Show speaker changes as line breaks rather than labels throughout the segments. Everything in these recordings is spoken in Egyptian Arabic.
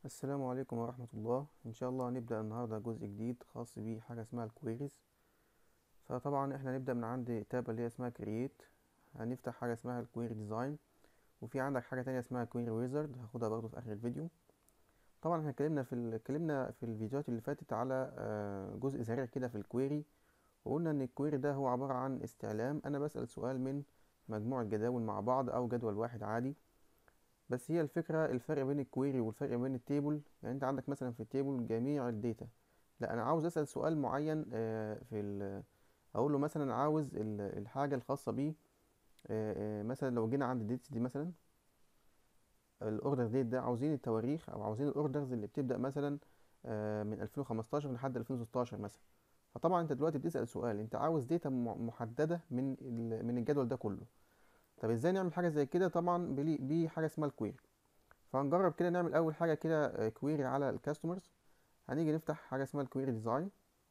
السلام عليكم ورحمة الله إن شاء الله هنبدأ النهاردة جزء جديد خاص بحاجة اسمها الكويريز فطبعا احنا هنبدأ من عند تاب اللي هي اسمها كرييت هنفتح حاجة اسمها الكويري ديزاين وفي عندك حاجة تانية اسمها كويري ويزارد هاخدها برضه في آخر الفيديو طبعا احنا اتكلمنا في ال- اتكلمنا في الفيديوهات اللي فاتت على آه، جزء سريع كده في الكويري وقلنا ان الكويري ده هو عبارة عن استعلام انا بسأل سؤال من مجموعة جداول مع بعض او جدول واحد عادي بس هي الفكرة الفرق بين الكويري والفرق بين التيبل يعني انت عندك مثلا في التيبل جميع الداتا لا انا عاوز اسأل سؤال معين آه، في ال اقول له مثلا عاوز ال- الحاجة الخاصة بيه آه، آه، مثلا لو جينا عند الديتس دي مثلا الاوردر ديت ده عاوزين التواريخ او عاوزين الاوردرز اللي بتبدأ مثلا آه، من 2015 لحد 2016 مثلا فطبعا انت دلوقتي بتسأل سؤال انت عاوز داتا م- محددة من ال- من الجدول ده كله طب ازاي نعمل حاجة زي كده طبعا بلي- بحاجة اسمها الكويري فهنجرب كده نعمل اول حاجه كده كويري على الكاستمرز هنيجي نفتح حاجه اسمها الكويري ديزاين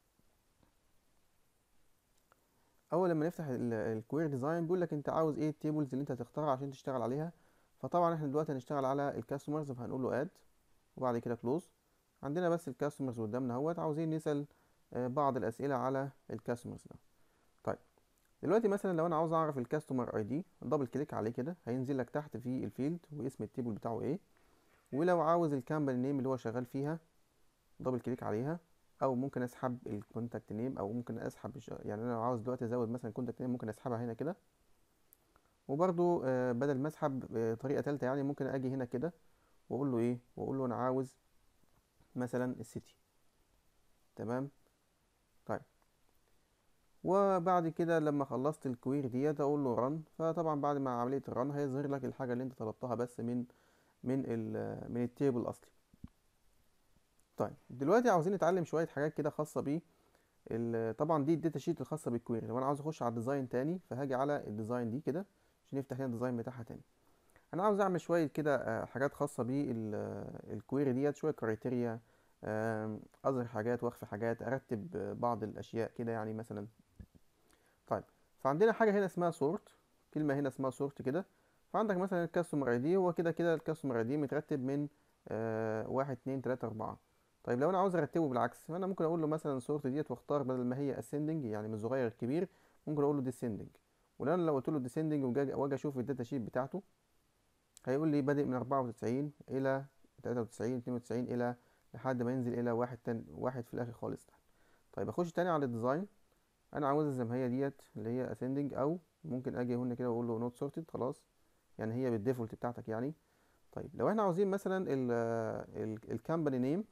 اول لما نفتح الكويري ديزاين بيقول لك انت عاوز ايه التيبلز اللي انت هتختارها عشان تشتغل عليها فطبعا احنا دلوقتي هنشتغل على الكاستمرز فهنقول له اد وبعد كده كلوز عندنا بس الكاستمرز قدامنا اهوت عاوزين نسال آه، بعض الاسئله على الكاستمرز ده طيب دلوقتي مثلا لو انا عاوز اعرف الكاستمر اي دي دبل كليك عليه كده هينزل لك تحت في الفيلد واسم التيبل بتاعه ايه ولو عاوز الكامباني نيم اللي هو شغال فيها دبل كليك عليها او ممكن اسحب الكونتاكت نيم او ممكن اسحب الش- يعني انا لو عاوز دلوقتي ازود مثلا كونتاكت نيم ممكن اسحبها هنا كده وبرضو آه، بدل ما اسحب آه، طريقه ثالثه يعني ممكن اجي هنا كده واقول له ايه واقول له انا عاوز مثلا السيتي تمام طيب وبعد كده لما خلصت الكوير ديت اقول له رن فطبعا بعد ما عمليه الرن هيظهر لك الحاجه اللي انت طلبتها بس من من ال من التيبل الاصلي طيب دلوقتي عاوزين نتعلم شويه حاجات كده خاصه بيه ال- طبعا دي الداتا شيت الخاصه بالكويري لو انا عاوز اخش على الديزاين تاني فهاجي على الديزاين دي كده عشان يفتح لنا الديزاين بتاعها تاني انا عاوز اعمل شويه كده آه، حاجات خاصه بالكويري ديت شويه كرايتيريا اظهر حاجات واخفي حاجات ارتب آه، بعض الاشياء كده يعني مثلا طيب فعندنا حاجه هنا اسمها سورت كلمه هنا اسمها سورت كده فعندك مثلا الكاستمر اي دي هو كده كده الكاستمر اي دي مترتب من آه واحد اتنين تلاتة اربعة طيب لو انا عاوز ارتبه بالعكس فانا ممكن اقول له مثلا سورت ديت واختار بدل ما هي ascending يعني من صغير لكبير ممكن اقول له descending ولو انا لو قلت له descending وجا- واجي اشوف الداتا شيت بتاعته هيقول لي بادئ من اربعة وتسعين الى تلاتة وتسعين اتنين وتسعين الى لحد ما ينزل الى واحد تاني واحد في الاخر خالص تحت طيب اخش تاني على الديزاين انا عاوزها زي ما هي ديت اللي هي ascending او ممكن اجي هنا كده واقول له not sorted خلاص يعني هي بالديفولت بتاعتك يعني طيب لو احنا عاوزين مثلا الكامباني نيم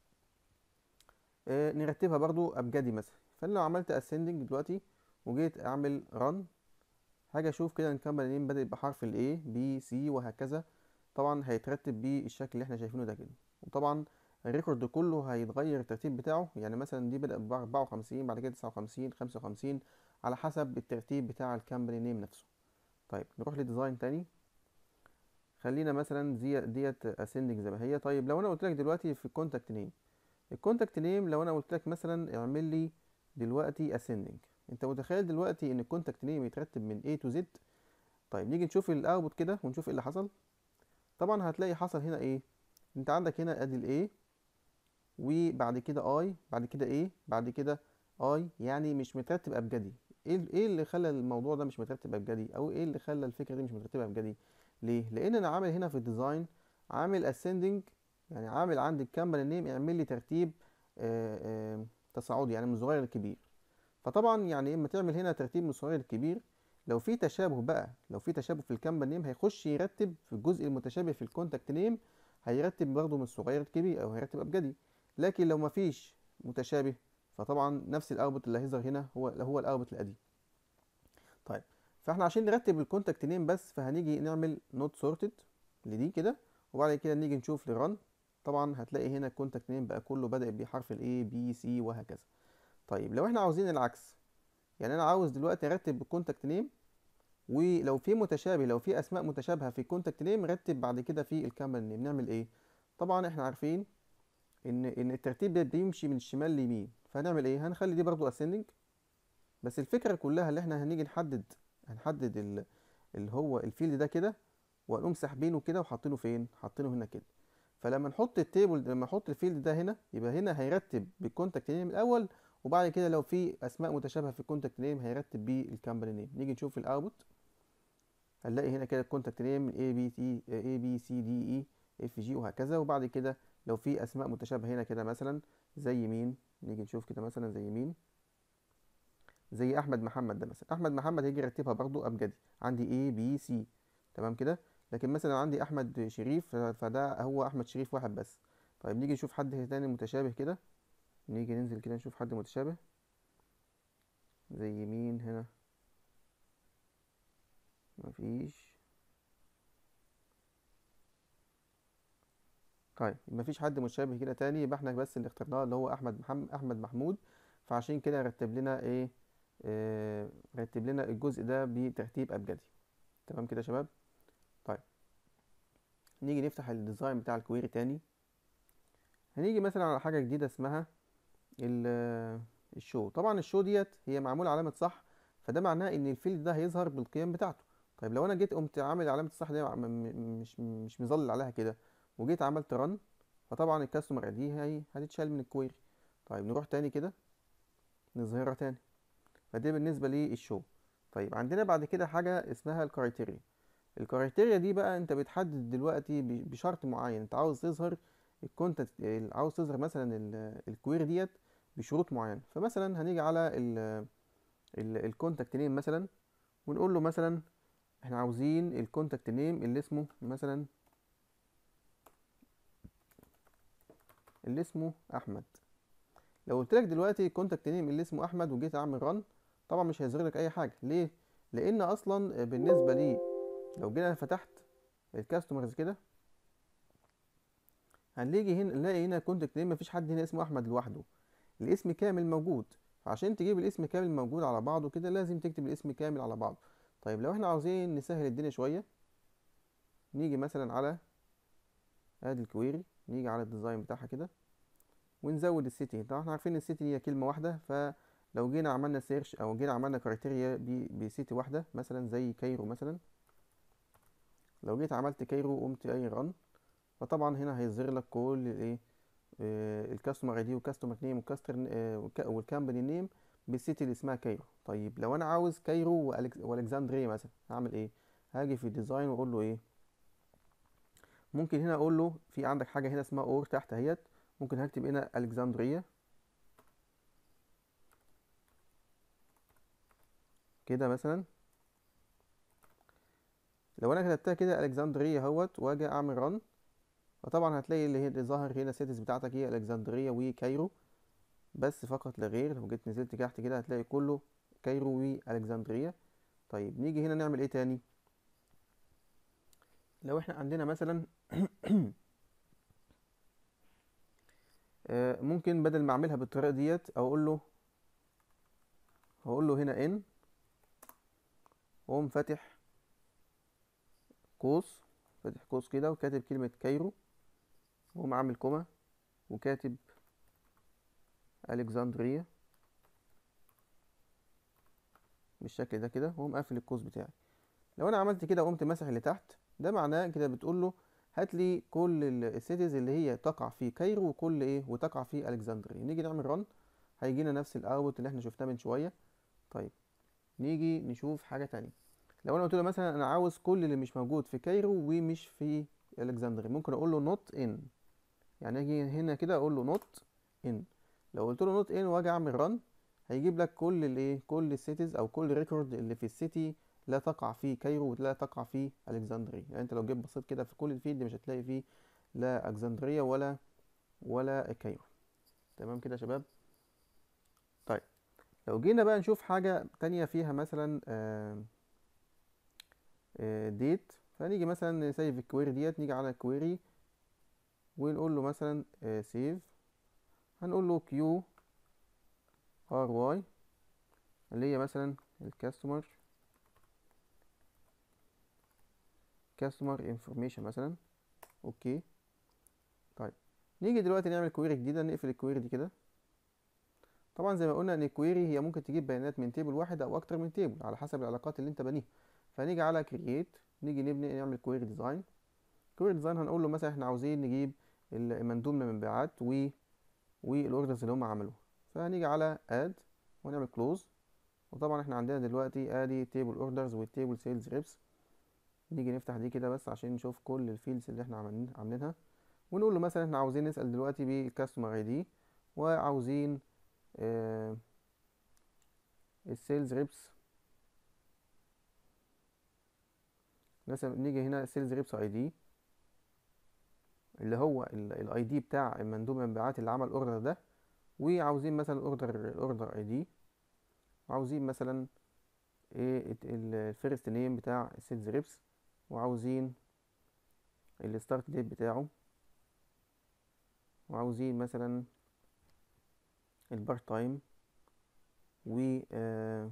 نرتبها برضو ابجدي مثلا فانا لو عملت ascending دلوقتي وجيت اعمل run هاجي اشوف كده ان الكامباني نيم بدأ بحرف ال A B C وهكذا طبعا هيترتب بالشكل اللي احنا شايفينه ده كده وطبعا الريكورد كله هيتغير الترتيب بتاعه يعني مثلا دي بدأ ب 54 بعد كده 59 55 على حسب الترتيب بتاع الكامباني نيم نفسه طيب نروح لديزاين تاني خلينا مثلا زي ديت اسندنج زي ما هي طيب لو انا قلت لك دلوقتي في الكونتاكت نيم الكونتاكت نيم لو انا قلت لك مثلا اعمل لي دلوقتي اسندنج انت متخيل دلوقتي ان الكونتاكت نيم يترتب من A to Z طيب نيجي نشوف الاوتبوت كده ونشوف ايه اللي حصل طبعا هتلاقي حصل هنا ايه انت عندك هنا ادي ال A وبعد كده اي بعد كده ايه بعد كده اي يعني مش مترتب ابجدي ايه ال- ايه اللي خلى الموضوع ده مش مترتب ابجدي او ايه اللي خلى الفكره دي مش مترتبه ابجدي ليه لان انا عامل هنا في الديزاين عامل ascending يعني عامل عند الكامباني نيم اعمل لي ترتيب آه، آه، تصاعدي يعني من صغير لكبير فطبعا يعني اما تعمل هنا ترتيب من صغير لكبير لو في تشابه بقى لو في تشابه في الكامباني نيم هيخش يرتب في الجزء المتشابه في الكونتاكت نيم هيرتب برضه من الصغير للكبير او هيرتب ابجدي لكن لو مفيش متشابه فطبعا نفس الاوتبوت اللي هيظهر هنا هو هو الاوتبوت القديم طيب فاحنا عشان نرتب الكونتاكت نيم بس فهنيجي نعمل نوت سورتد لدي كده وبعد كده نيجي نشوف لرن طبعا هتلاقي هنا الكونتاكت نيم بقى كله بدأ بحرف ال A B C وهكذا طيب لو احنا عاوزين العكس يعني انا عاوز دلوقتي ارتب الكونتاكت نيم ولو في متشابه لو في اسماء متشابهه في الكونتاكت نيم رتب بعد كده في الكامباني نيم نعمل ايه طبعا احنا عارفين ان ان الترتيب ده بيمشي من الشمال ليمين فهنعمل ايه هنخلي دي برضو ascending بس الفكره كلها اللي احنا هنيجي نحدد هنحدد ال- اللي هو الفيلد ده كده وهنقوم ساحبينه كده وحاطينه فين حاطينه هنا كده فلما نحط التيبل لما نحط الفيلد ده هنا يبقى هنا هيرتب بالكونتاكت نيم الاول وبعد كده لو في اسماء متشابهه في الكونتاكت نيم هيرتب بالكامباني نيم نيجي نشوف الاوتبوت هنلاقي هنا كده الكونتاكت نيم A B T A B C D E F G وهكذا وبعد كده لو في اسماء متشابهه هنا كده مثلا زي مين نيجي نشوف كده مثلا زي مين زي احمد محمد ده مثلا احمد محمد هيجي يرتبها برضو ابجدي عندي A B C تمام كده لكن مثلا عندي احمد شريف فده هو احمد شريف واحد بس طيب نيجي نشوف حد تاني متشابه كده نيجي ننزل كده نشوف حد متشابه زي مين هنا مفيش طيب مفيش حد متشابه كده تاني يبقى احنا بس اللي اخترناه اللي هو احمد محمد احمد محمود فعشان كده رتب لنا ايه آه رتب لنا الجزء ده بترتيب ابجدي تمام كده يا شباب طيب نيجي نفتح الديزاين بتاع الكويري تاني هنيجي مثلا على حاجه جديده اسمها الشو طبعا الشو ديت هي معموله علامه صح فده معناه ان الفيلد ده هيظهر بالقيم بتاعته طيب لو انا جيت قمت عامل علامه الصح دي مش مش مظلل عليها كده وجيت عملت رن فطبعا الكاستمر دي هي هتتشال من الكويري طيب نروح تاني كده نظهرها تاني فدي بالنسبه للشو طيب عندنا بعد كده حاجه اسمها الكرايتيريا الكرايتيريا دي بقى انت بتحدد دلوقتي بشرط معين انت عاوز تظهر الكونتنت عاوز تظهر مثلا الكويري ديت بشروط معينه فمثلا هنيجي على الكونتاكت نيم مثلا ونقول له مثلا احنا عاوزين الكونتاكت نيم اللي اسمه مثلا اللي اسمه احمد لو قلت لك دلوقتي الكونتاكت نيم اللي اسمه احمد وجيت اعمل رن طبعا مش هيظهر لك اي حاجه ليه لان اصلا بالنسبه لي لو جينا فتحت الكاستمرز كده هنيجي هنا نلاقي هنا كونتاكت نيم مفيش حد هنا اسمه احمد لوحده الاسم كامل موجود فعشان تجيب الاسم كامل موجود على بعضه كده لازم تكتب الاسم كامل على بعضه طيب لو احنا عاوزين نسهل الدنيا شويه نيجي مثلا على ادي الكويري نيجي على الديزاين بتاعها كده ونزود السيتي طبعا احنا عارفين السيتي هي كلمه واحده فلو جينا عملنا سيرش او جينا عملنا كرايتيريا بسيتي واحده مثلا زي كايرو مثلا لو جيت عملت كايرو وقمت اي رن فطبعا هنا هيظهر لك كل الايه الكاستمر اي دي والكاستمر نيم والكامباني نيم بالسيتي اللي اسمها كايرو طيب لو انا عاوز كايرو والكسندريا مثلا هعمل ايه هاجي في الديزاين واقول له ايه ممكن هنا اقول له في عندك حاجه هنا اسمها اور تحت اهيت ممكن هكتب هنا الكسندريا كده مثلا لو انا كتبتها كده الكسندريا اهوت واجي اعمل رن فطبعا هتلاقي اللي هي اللي ظاهر هنا السيتيز بتاعتك هي الكسندريا وكايرو بس فقط لا غير لو جيت نزلت تحت كده هتلاقي كله كايرو والكسندريا طيب نيجي هنا نعمل ايه تاني لو احنا عندنا مثلا ممكن بدل ما اعملها بالطريقه ديت اقول له هقول له هنا ان واقوم فاتح قوس فاتح قوس كده وكاتب كلمه كايرو واقوم عامل كوما وكاتب الكسندريا بالشكل ده كده واقوم قافل القوس بتاعي لو انا عملت كده وقمت ماسح اللي تحت ده معناه كده بتقول له هات لي كل السيتيز اللي هي تقع في كايرو وكل ايه وتقع في الكسندريا نيجي نعمل رن هيجينا نفس الاوت اللي احنا شفناه من شويه طيب نيجي نشوف حاجه تانية لو انا قلت له مثلا انا عاوز كل اللي مش موجود في كايرو ومش في الكسندريا ممكن اقول له نوت ان يعني اجي هنا كده اقول له نوت ان لو قلت له نوت ان واجي اعمل رن هيجيب لك كل الايه كل السيتيز او كل ريكورد اللي في السيتي لا تقع في كايرو ولا تقع في الكسندريا يعني انت لو جيت بصيت كده في كل الفيلد مش هتلاقي فيه لا الكسندريا ولا ولا كايرو تمام كده يا شباب طيب لو جينا بقى نشوف حاجة تانية فيها مثلا آآ آآ ديت فنيجي مثلا نسيف الكويري ديت نيجي على الكويري ونقول له مثلا سيف هنقول له كيو ار واي اللي هي مثلا الكاستمر كاستمر انفورميشن مثلا اوكي طيب نيجي دلوقتي نعمل كويري جديده نقفل الكويري دي كده طبعا زي ما قلنا ان الكويري هي ممكن تجيب بيانات من تيبل واحد او اكتر من تيبل على حسب العلاقات اللي انت بانيها فنيجي على كرييت نيجي نبني نعمل كويري ديزاين كويري ديزاين هنقول له مثلا احنا عاوزين نجيب المندوب من المبيعات و والاوردرز اللي هم عملوها فهنيجي على اد ونعمل كلوز وطبعا احنا عندنا دلوقتي ادي تيبل اوردرز والتيبل سيلز ريبس نيجي نفتح دي كده بس عشان نشوف كل الفيلدز اللي احنا عاملين عاملينها ونقول له مثلا احنا عاوزين نسأل دلوقتي بالكاستمر اي دي وعاوزين آه السيلز ريبس مثلا نيجي هنا السيلز ريبس اي دي اللي هو الاي دي بتاع المندوب المبيعات اللي عمل الاوردر ده وعاوزين مثلا الاوردر الاوردر اي دي وعاوزين مثلا ايه الفيرست نيم بتاع السيلز ريبس وعاوزين الستارت ديت بتاعه وعاوزين مثلا البارت تايم و آه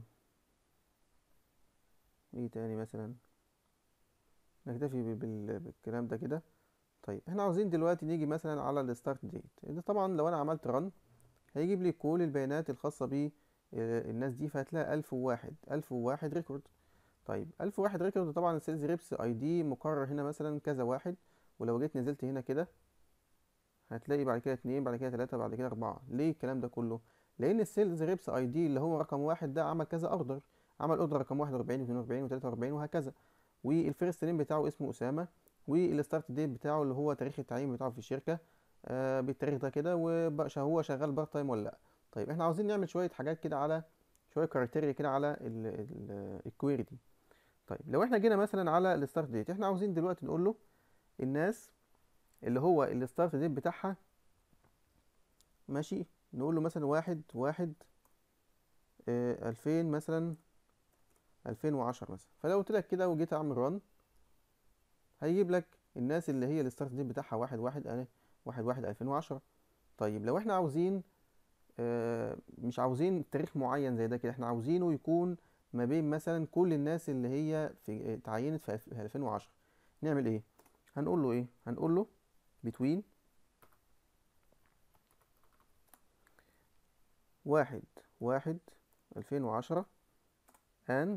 ايه تاني مثلا نكتفي بالكلام ده كده طيب احنا عاوزين دلوقتي نيجي مثلا على الستارت ديت ده طبعا لو انا عملت رن هيجيب لي كل البيانات الخاصة ب الناس دي فهتلاقي ألف وواحد ألف وواحد ريكورد طيب ألف وواحد ريكورد طبعا السيلز ريبس اي دي مقرر هنا مثلا كذا واحد ولو جيت نزلت هنا كده هتلاقي بعد كده اتنين بعد كده تلاتة بعد كده أربعة ليه الكلام ده كله لأن السيلز ريبس اي دي اللي هو رقم واحد ده عمل كذا اوردر عمل اوردر رقم واحد وأربعين واتنين وأربعين وتلاتة وأربعين وهكذا والفيرست نيم بتاعه اسمه أسامة والستارت ديت بتاعه اللي هو تاريخ التعيين بتاعه في الشركة آه بالتاريخ ده كده وهو شغال بارت تايم ولا لا طيب احنا عاوزين نعمل شوية حاجات كده على شوية كرايتيريا كده على الكويري دي طيب لو احنا جينا مثلا على الستارت ديت احنا عاوزين دلوقتي نقول له الناس اللي هو الستارت ديت بتاعها ماشي نقول له مثلا واحد واحد اه ألفين مثلا ألفين وعشرة مثلا فلو قلت لك كده وجيت اعمل رن هيجيب لك الناس اللي هي الستارت ديت بتاعها واحد واحد اه واحد واحد ألفين وعشرة طيب لو احنا عاوزين اه مش عاوزين تاريخ معين زي ده كده احنا عاوزينه يكون ما بين مثلا كل الناس اللي هي في اتعينت في 2010 نعمل ايه هنقول له ايه هنقول له between واحد واحد 2010 and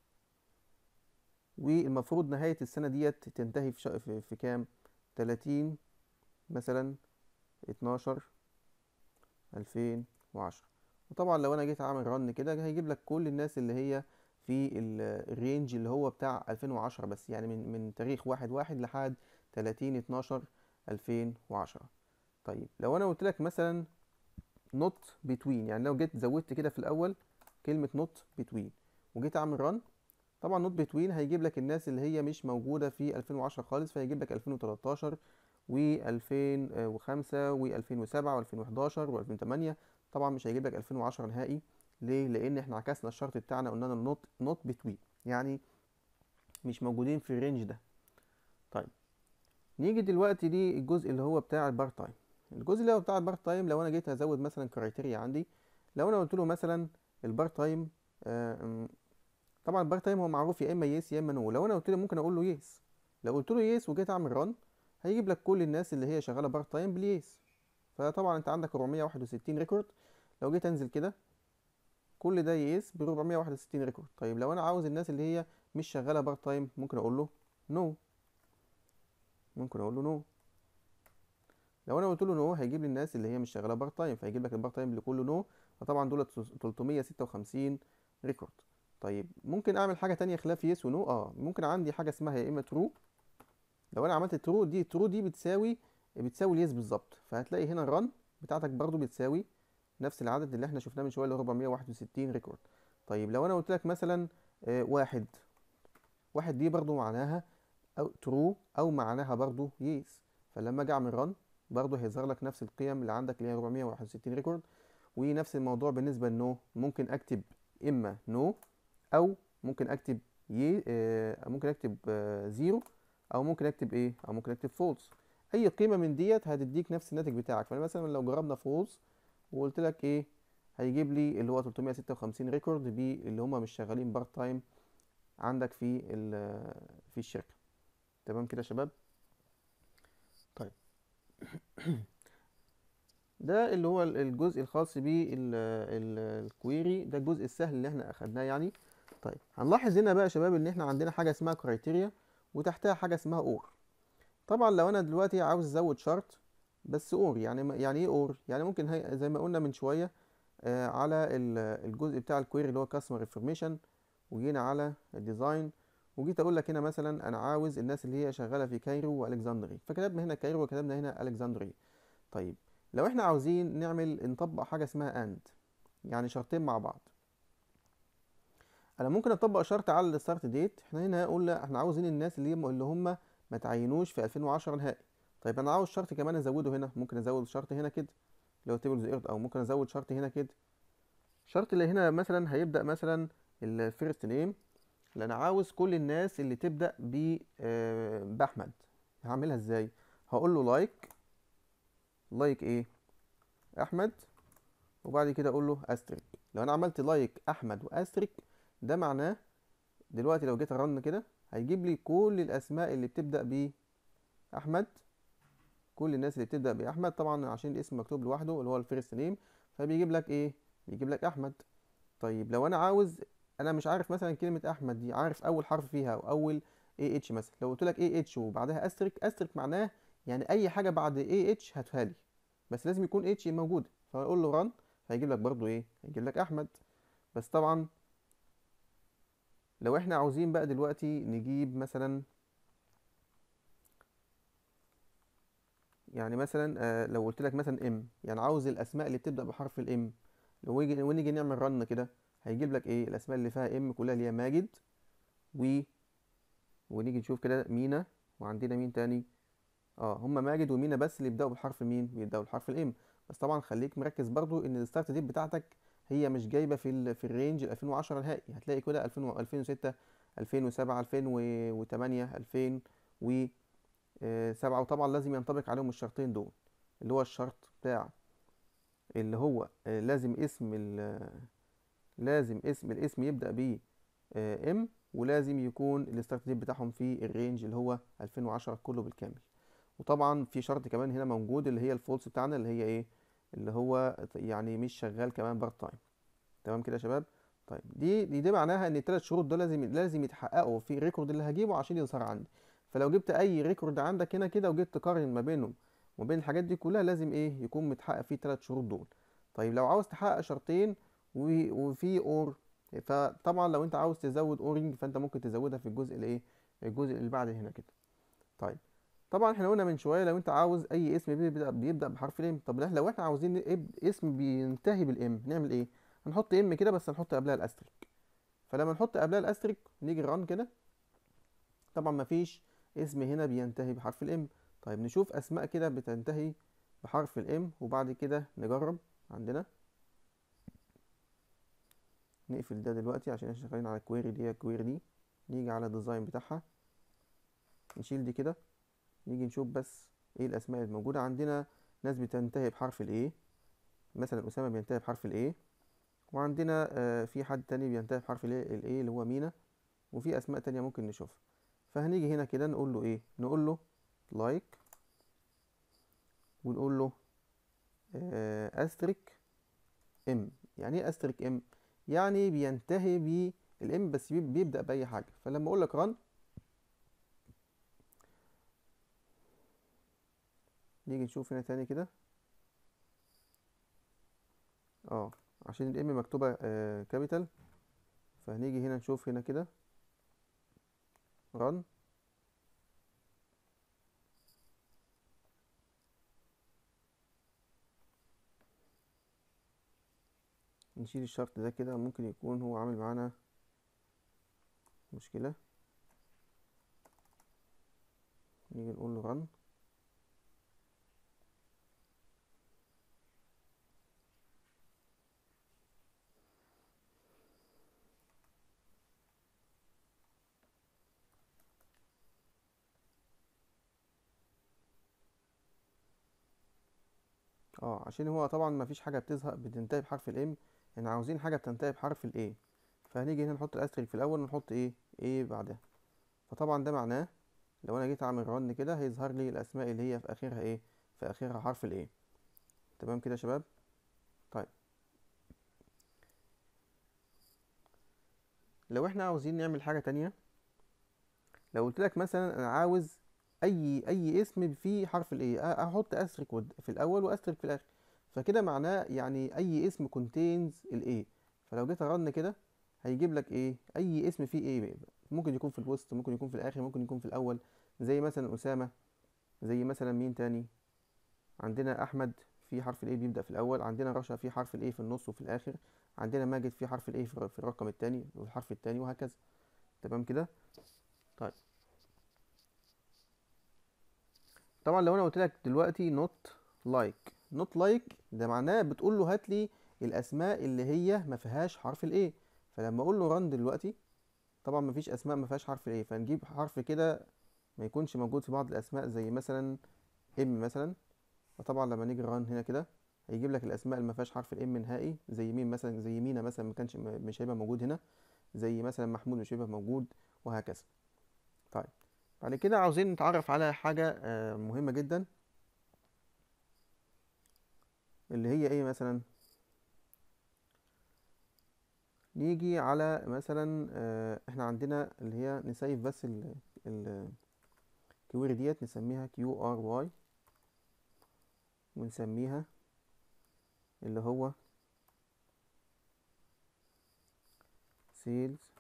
والمفروض نهاية السنة ديت تنتهي في, شا... في, في كام 30 مثلا 12 2010 وطبعا لو انا جيت اعمل رن كده هيجيب لك كل الناس اللي هي في الرينج اللي هو بتاع 2010 بس يعني من من تاريخ واحد واحد لحد 30 12 2010 طيب لو انا قلت لك مثلا not between يعني لو جيت زودت كده في الاول كلمة not between وجيت اعمل رن طبعا not between هيجيب لك الناس اللي هي مش موجودة في 2010 خالص فهيجيب لك 2013 و2005 و2007 و2011 و2008 طبعا مش هيجيب لك 2010 نهائي ليه لان احنا عكسنا الشرط بتاعنا قلنا نوت نوت بتوين يعني مش موجودين في الرينج ده طيب نيجي دلوقتي للجزء اللي هو بتاع البارت تايم الجزء اللي هو بتاع البارت تايم لو انا جيت ازود مثلا كرايتيريا عندي لو انا قلت له مثلا البارت تايم طبعا البارت تايم هو معروف يا اما يس يا اما نو لو انا قلت له ممكن اقول له يس لو قلت له يس وجيت اعمل رن هيجيب لك كل الناس اللي هي شغاله بارت تايم باليس فطبعا انت عندك 461 ريكورد لو جيت انزل كده كل ده يقيس ب 461 ريكورد طيب لو انا عاوز الناس اللي هي مش شغاله بارت تايم ممكن اقول له نو no. ممكن اقول له نو no. لو انا قلت له نو no, هيجيب لي الناس اللي هي مش شغاله بارت تايم فهيجيب لك البارت تايم اللي كله نو فطبعا دول 356 ريكورد طيب ممكن اعمل حاجه تانية خلاف يس ونو اه ممكن عندي حاجه اسمها يا اما ترو لو انا عملت ترو دي ترو دي بتساوي بتساوي اليس بالظبط فهتلاقي هنا الرن بتاعتك برضو بتساوي نفس العدد اللي احنا شفناه من شويه اللي هو 461 ريكورد طيب لو انا قلت لك مثلا آه واحد واحد دي برضو معناها او ترو او معناها برضو يس فلما اجي اعمل رن برضو هيظهر لك نفس القيم اللي عندك اللي هي 461 ريكورد ونفس الموضوع بالنسبه لنو ممكن اكتب اما نو او ممكن اكتب ي آه ممكن اكتب آه زيرو او ممكن اكتب ايه او ممكن اكتب فولس اي قيمه من ديت هتديك نفس الناتج بتاعك فمثلا لو جربنا فولس وقلت لك ايه هيجيب لي اللي هو 356 ريكورد بي اللي هم مش شغالين بارت تايم عندك في في الشركه تمام كده يا شباب طيب ده اللي هو الجزء الخاص بالكويري ده الجزء السهل اللي احنا اخدناه يعني طيب هنلاحظ هنا بقى يا شباب ان احنا عندنا حاجه اسمها كرايتيريا وتحتها حاجه اسمها اور طبعا لو انا دلوقتي عاوز ازود شرط بس اور يعني يعني ايه اور يعني ممكن هي زي ما قلنا من شويه آه على ال- الجزء بتاع الكويري اللي هو كاستمر انفورميشن وجينا على الديزاين وجيت اقول لك هنا مثلا انا عاوز الناس اللي هي شغاله في كايرو والكسندري فكتبنا هنا كايرو وكتبنا هنا الكسندري طيب لو احنا عاوزين نعمل نطبق حاجه اسمها اند يعني شرطين مع بعض انا ممكن اطبق شرط على الستارت ديت احنا هنا قلنا احنا عاوزين الناس اللي هم اللي هم ما تعينوش في 2010 نهائي طيب انا عاوز شرط كمان ازوده هنا ممكن ازود شرط هنا كده اللي هو تيبلز ايرد او ممكن ازود شرط هنا كده الشرط اللي هنا مثلا هيبدا مثلا الفيرست نيم اللي انا عاوز كل الناس اللي تبدا ب آه، باحمد هعملها ازاي هقول له لايك لايك ايه احمد وبعد كده اقول له استريك لو انا عملت لايك احمد واستريك ده معناه دلوقتي لو جيت ارن كده هيجيب لي كل الاسماء اللي بتبدا ب احمد كل الناس اللي بتبدا باحمد طبعا عشان الاسم مكتوب لوحده اللي هو الفيرست نيم فبيجيب لك ايه بيجيب لك احمد طيب لو انا عاوز انا مش عارف مثلا كلمه احمد دي عارف اول حرف فيها او اول اي اتش مثلا لو قلت لك اي اتش وبعدها استريك استريك معناه يعني اي حاجه بعد اي اتش هاتها لي بس لازم يكون اتش موجود فاقول له رن هيجيب لك برضو ايه هيجيب لك احمد بس طبعا لو احنا عاوزين بقى دلوقتي نجيب مثلا يعني مثلا آه، لو قلت لك مثلا ام يعني عاوز الاسماء اللي بتبدا بحرف الام لو يجي ونيجي نعمل رن كده هيجيب لك ايه الاسماء اللي فيها ام كلها اللي هي ماجد و ونيجي نشوف كده مينا وعندنا مين تاني اه هما ماجد ومينا بس اللي يبداوا بحرف مين بيبداوا بحرف الام بس طبعا خليك مركز برضو ان الستارت ديت بتاعتك هي مش جايبه في ال في الرينج ال 2010 نهائي هتلاقي كده 2000 و 2006 2007 2008 2007 وطبعا لازم ينطبق عليهم الشرطين دول اللي هو الشرط بتاع اللي هو آه، لازم اسم ال لازم اسم الاسم يبدأ ب ام ولازم يكون الستارت ديت بتاعهم في الرينج اللي هو 2010 كله بالكامل وطبعا في شرط كمان هنا موجود اللي هي الفولس بتاعنا اللي هي ايه اللي هو يعني مش شغال كمان بارت تايم تمام كده يا شباب طيب دي دي, دي معناها ان الثلاث شروط دول لازم لازم يتحققوا في الريكورد اللي هجيبه عشان يظهر عندي فلو جبت اي ريكورد عندك هنا كده وجيت تقارن ما بينهم وما بين الحاجات دي كلها لازم ايه يكون متحقق فيه الثلاث شروط دول طيب لو عاوز تحقق شرطين و- وفي اور فطبعا لو انت عاوز تزود اورنج فانت ممكن تزودها في الجزء الايه الجزء اللي بعد هنا كده طيب طبعا احنا قلنا من شويه لو انت عاوز اي اسم بيبدا بيبدا بحرف الام طب لو احنا عاوزين إب- اسم بينتهي بالام نعمل ايه هنحط ام كده بس هنحط قبلها الاستريك فلما نحط قبلها الاستريك نيجي ران كده طبعا مفيش اسم هنا بينتهي بحرف الام طيب نشوف اسماء كده بتنتهي بحرف الام وبعد كده نجرب عندنا نقفل ده دلوقتي عشان احنا شغالين على الكويري دي الكويري دي نيجي على الديزاين بتاعها نشيل دي كده نيجي نشوف بس ايه الاسماء الموجوده عندنا ناس بتنتهي بحرف الايه مثلا اسامه بينتهي بحرف الايه وعندنا آه في حد تاني بينتهي بحرف الايه الايه اللي هو مينا وفي اسماء تانية ممكن نشوفها فهنيجي هنا كده نقول له ايه نقول له لايك ونقول له آه استريك ام يعني ايه استريك ام يعني بينتهي بالام بس بيب- بيبدا باي حاجه فلما اقول لك رن نيجي نشوف هنا تاني كده اه عشان الام مكتوبه آه كابيتال فهنيجي هنا نشوف هنا كده رن نشيل الشرط ده كده ممكن يكون هو عامل معانا مشكلة نيجي نقول له رن اه عشان هو طبعا ما فيش حاجة بتظهر بتنتهي بحرف الام احنا عاوزين حاجة بتنتهي بحرف الاي فهنيجي هنا نحط الاستريك في الاول ونحط ايه ايه بعدها فطبعا ده معناه لو انا جيت اعمل رن كده هيظهر لي الاسماء اللي هي في اخرها ايه في اخرها حرف الايه تمام كده يا شباب طيب لو احنا عاوزين نعمل حاجة تانية لو قلت لك مثلا انا عاوز اي اي اسم فيه حرف الاي احط استريك في الاول واستريك في الاخر فكده معناه يعني اي اسم كونتينز الاي فلو جيت ارن كده هيجيب لك ايه اي اسم فيه ايه ممكن يكون في الوسط ممكن يكون في الاخر ممكن يكون في الاول زي مثلا اسامه زي مثلا مين تاني عندنا احمد في حرف الاي بيبدا في الاول عندنا رشا في حرف الاي في النص وفي الاخر عندنا ماجد في حرف الاي في الرقم الثاني والحرف الثاني وهكذا تمام كده طيب طبعا لو انا قلت لك دلوقتي نوت لايك نوت لايك ده معناه بتقول له هات لي الاسماء اللي هي ما فيهاش حرف الاي فلما اقول له رن دلوقتي طبعا ما فيش اسماء ما فيهاش حرف الاي فنجيب حرف كده ما يكونش موجود في بعض الاسماء زي مثلا ام مثلا فطبعا لما نيجي رن هنا كده هيجيب لك الاسماء اللي ما فيهاش حرف الام نهائي زي مين مثلا زي مينا مثلا ما كانش مش هيبقى موجود هنا زي مثلا محمود مش هيبقى موجود وهكذا طيب بعد كده عاوزين نتعرف على حاجة مهمة جدا اللي هي ايه مثلا نيجي على مثلا احنا عندنا اللي هي نسيف بس الكويري ديت نسميها كيو ار واي ونسميها اللي هو sales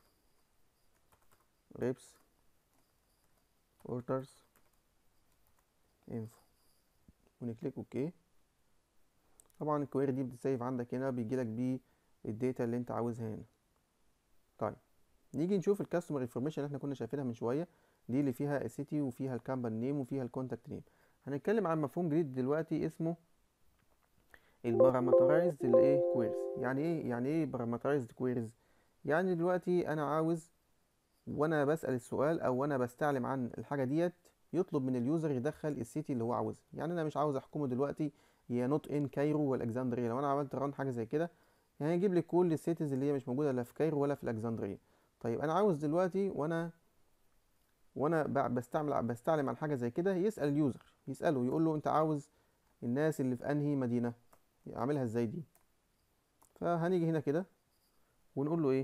reps orders info ونكليك اوكي طبعا الكويري دي بتسيف عندك هنا بيجيلك بيه الداتا اللي انت عاوزها هنا طيب نيجي نشوف الكاستمر انفورميشن اللي احنا كنا شايفينها من شويه دي اللي فيها السيتي وفيها الكامباني نيم وفيها الكونتاكت نيم هنتكلم عن مفهوم جديد دلوقتي اسمه البارامترايزد الايه كويرز يعني ايه يعني ايه بارامترايزد كويرز يعني دلوقتي انا عاوز وانا بسأل السؤال او وانا بستعلم عن الحاجه ديت يطلب من اليوزر يدخل السيتي اللي هو عاوزها يعني انا مش عاوز احكمه دلوقتي هي نوت ان كايرو والكسندريه لو انا عملت ران حاجه زي كده يعني يجيب لي كل السيتيز اللي هي مش موجوده لا في كايرو ولا في الكسندريه طيب انا عاوز دلوقتي وانا وانا بستعمل بستعلم عن حاجه زي كده يسال اليوزر يساله يقول له انت عاوز الناس اللي في انهي مدينه اعملها ازاي دي فهنيجي هنا كده ونقول له ايه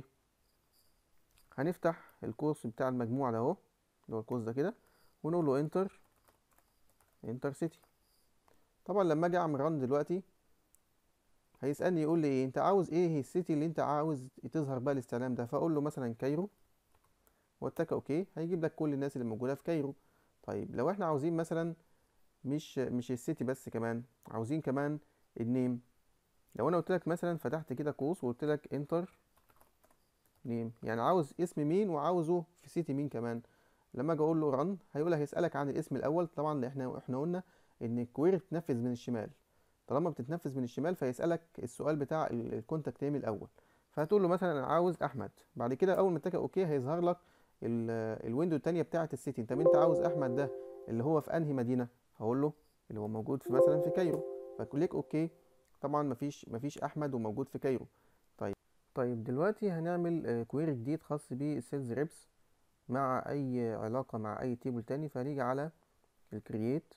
هنفتح القوس بتاع المجموعه ده اهو اللي هو القوس ده كده ونقول له انتر انتر سيتي طبعا لما اجي اعمل ران دلوقتي هيسالني يقول لي ايه انت عاوز ايه هي السيتي اللي انت عاوز تظهر بقى الاستعلام ده فاقول له مثلا كايرو واتك اوكي هيجيب لك كل الناس اللي موجوده في كايرو طيب لو احنا عاوزين مثلا مش مش السيتي بس كمان عاوزين كمان النيم لو انا قلت لك مثلا فتحت كده قوس وقلت لك انتر نيم يعني عاوز اسم مين وعاوزه في سيتي مين كمان لما اجي اقول له رن هيقول لك هيسالك عن الاسم الاول طبعا احنا احنا قلنا ان الكويري بتتنفذ من الشمال طالما بتتنفذ من الشمال فيسالك السؤال بتاع الكونتاكت نيم الاول فهتقول له مثلا انا عاوز احمد بعد كده اول ما تكتب اوكي هيظهر لك الويندو التانية بتاعه السيتي طب انت عاوز احمد ده اللي هو في انهي مدينه هقول له اللي هو موجود في مثلا في كايرو فكليك اوكي طبعا مفيش مفيش احمد وموجود في كايرو طيب طيب دلوقتي هنعمل كويري جديد خاص بالسيلز ريبس مع اي علاقه مع اي تيبل تاني فهنيجي على الكرييت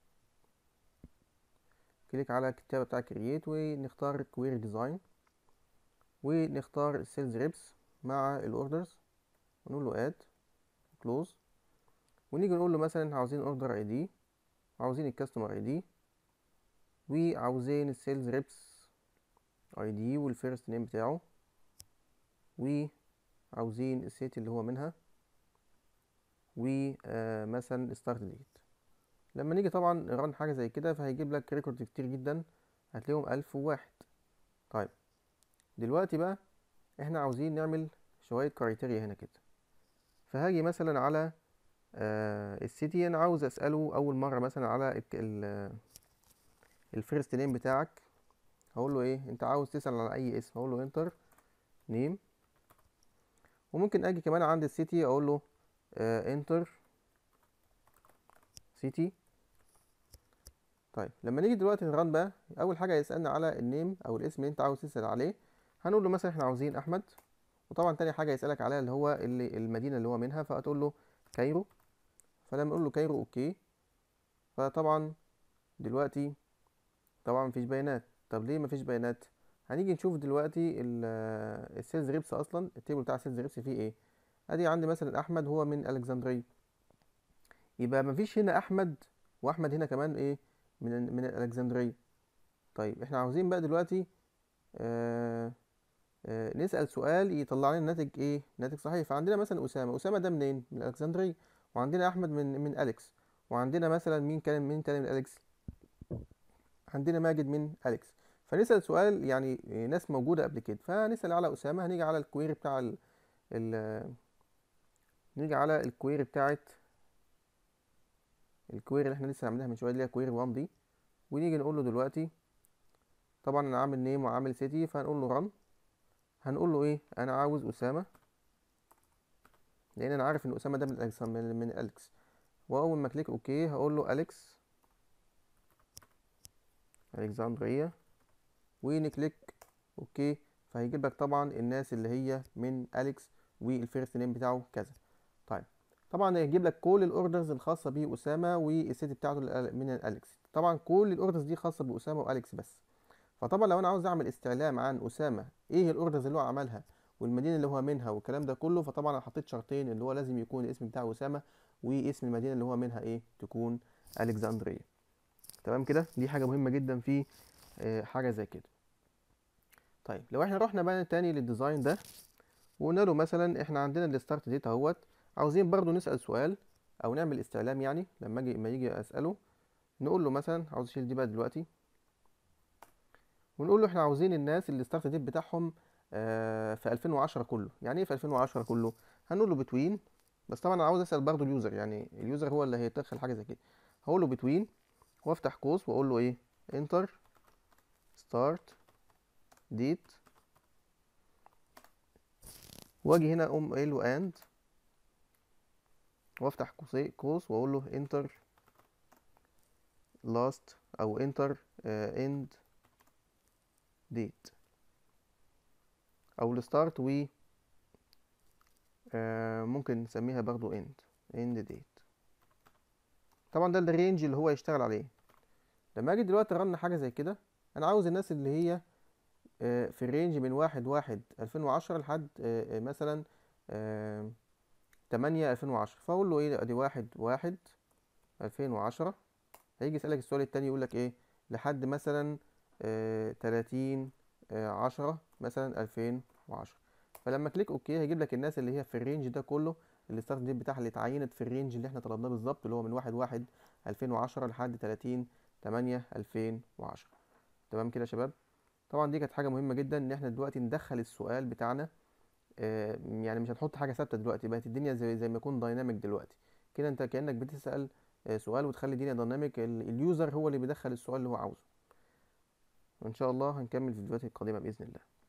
كليك على الكتابه بتاع كرييت ونختار كويري ديزاين ونختار السيلز ريبس مع الاوردرز ونقول له اد كلوز ونيجي نقول له مثلا عاوزين اوردر اي دي عاوزين الكاستمر اي دي وعاوزين السيلز ريبس اي دي والفيرست نيم بتاعه وعاوزين السيت اللي هو منها ومثلا ستارت ديت لما نيجي طبعا نرن حاجه زي كده فهيجيب لك ريكورد كتير جدا هتلاقيهم ألف وواحد طيب دلوقتي بقى احنا عاوزين نعمل شويه كرايتيريا هنا كده فهاجي مثلا على آه السيتي انا عاوز اساله اول مره مثلا على الفيرست نيم بتاعك هقول له ايه انت عاوز تسال على اي اسم هقول له انتر نيم وممكن اجي كمان عند السيتي اقول له انتر سيتي طيب لما نيجي دلوقتي نران بقى اول حاجه هيسالنا على النيم او الاسم اللي انت عاوز تسال عليه هنقول له مثلا احنا عاوزين احمد وطبعا تاني حاجه يسالك عليها اللي هو اللي المدينه اللي هو منها فهتقول له كايرو فلما نقول له كايرو اوكي فطبعا دلوقتي طبعا مفيش بيانات طب ليه مفيش بيانات هنيجي نشوف دلوقتي السيلز ريبس اصلا التيبل بتاع السيلز ريبس فيه ايه ادي عندي مثلا احمد هو من الكسندريه يبقى مفيش هنا احمد واحمد هنا كمان ايه من من الكسندريه طيب احنا عاوزين بقى دلوقتي آه آه نسال سؤال يطلع لنا ناتج ايه ناتج صحيح فعندنا مثلا اسامه اسامه ده منين من الكسندريه وعندنا احمد من من اليكس وعندنا مثلا مين كان مين تاني من اليكس عندنا ماجد من اليكس فنسال سؤال يعني ناس موجوده قبل كده فنسال على اسامه هنيجي على الكويري بتاع ال ال نيجي على الكويري بتاعت الكويري اللي احنا لسه عاملينها من شويه اللي هي كويري 1 دي ونيجي نقول له دلوقتي طبعا انا عامل نيم وعامل سيتي فهنقول له رن هنقول له ايه انا عاوز اسامه لان انا عارف ان اسامه ده من اليكس من, من اليكس واول ما كليك اوكي هقول له اليكس الكسندريه ونكليك اوكي فهيجيب لك طبعا الناس اللي هي من اليكس والفيرست نيم بتاعه كذا طيب طبعا هيجيب لك كل الاوردرز الخاصه باسامه والسيتي بتاعته من اليكس طبعا كل الاوردرز دي خاصه باسامه واليكس بس فطبعا لو انا عاوز اعمل استعلام عن اسامه ايه الاوردرز اللي هو عملها والمدينه اللي هو منها والكلام ده كله فطبعا انا حطيت شرطين اللي هو لازم يكون الاسم بتاع اسامه واسم المدينه اللي هو منها ايه تكون الكسندريه تمام كده دي حاجه مهمه جدا في آه حاجه زي كده طيب لو احنا رحنا بقى تاني للديزاين ده وقلنا له مثلا احنا عندنا الستارت ديت اهوت عاوزين برضو نسال سؤال او نعمل استعلام يعني لما اجي ما يجي اساله نقول له مثلا عاوز اشيل دي بقى دلوقتي ونقول له احنا عاوزين الناس اللي الستارت ديت بتاعهم آه في 2010 كله يعني ايه في 2010 كله هنقول له بتوين بس طبعا انا عاوز اسال برضو اليوزر يعني اليوزر هو اللي هيدخل حاجه زي كده هقول له بتوين وافتح قوس واقول له ايه انتر ستارت ديت واجي هنا اقوم قايل له اند وافتح قوس واقول له انتر لاست او انتر اند ديت او الستارت و آه ممكن نسميها برضو اند اند ديت طبعا ده الرينج اللي هو يشتغل عليه لما اجي دلوقتي ارن حاجه زي كده انا عاوز الناس اللي هي آه في الرينج من واحد واحد الفين وعشرة لحد آه مثلا تمانية الفين وعشرة فاقول له ايه ادي واحد واحد الفين وعشرة هيجي يسألك السؤال التاني يقولك ايه لحد مثلا تلاتين عشرة مثلا الفين وعشرة فلما كليك اوكي هيجيب لك الناس اللي هي في الرينج ده كله الستارت ديت بتاعها اللي اتعينت في الرينج اللي احنا طلبناه بالظبط اللي هو من واحد واحد الفين وعشرة لحد تلاتين تمانية الفين وعشرة تمام كده يا شباب طبعا دي كانت حاجه مهمه جدا ان احنا دلوقتي ندخل السؤال بتاعنا آه يعني مش هنحط حاجه ثابته دلوقتي بقت الدنيا زي زي ما يكون دايناميك دلوقتي كده انت كانك بتسال آه سؤال وتخلي الدنيا دايناميك اليوزر هو اللي بيدخل السؤال اللي هو عاوزه وان شاء الله هنكمل في الفيديوهات القادمه باذن الله